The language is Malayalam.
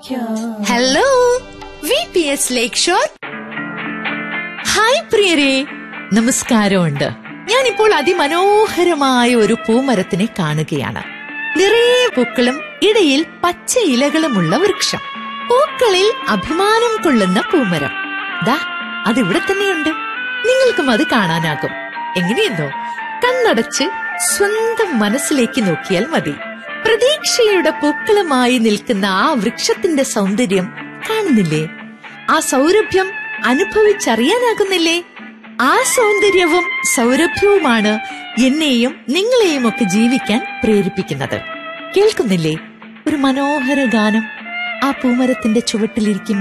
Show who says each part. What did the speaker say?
Speaker 1: hello V P S Lakeshore hi പ്രിയരെ നമസ്കാരമുണ്ട് ഞാനിപ്പോൾ അതിമനോഹരമായ ഒരു പൂമരത്തിനെ കാണുകയാണ് നിറയെ പൂക്കളും ഇടയിൽ പച്ച ഇലകളുമുള്ള വൃക്ഷം പൂക്കളിൽ അഭിമാനം കൊള്ളുന്ന പൂമരം ദാ അതിവിടെ തന്നെയുണ്ട് നിങ്ങൾക്കും അത് കാണാനാകും എങ്ങനെയെന്നോ കണ്ണടച്ച് സ്വന്തം മനസ്സിലേക്ക് നോക്കിയാൽ മതി പ്രതീക്ഷയുടെ പൂക്കളുമായി നിൽക്കുന്ന ആ വൃക്ഷത്തിന്റെ സൗന്ദര്യം കാണുന്നില്ലേ ആ സൗരഭ്യം അനുഭവിച്ചറിയാനാകുന്നില്ലേ ആ സൗന്ദര്യവും സൗരഭ്യവുമാണ് എന്നെയും നിങ്ങളെയും ഒക്കെ ജീവിക്കാൻ പ്രേരിപ്പിക്കുന്നത് കേൾക്കുന്നില്ലേ ഒരു മനോഹര ഗാനം ആ പൂമരത്തിന്റെ ചുവട്ടിലിരിക്കും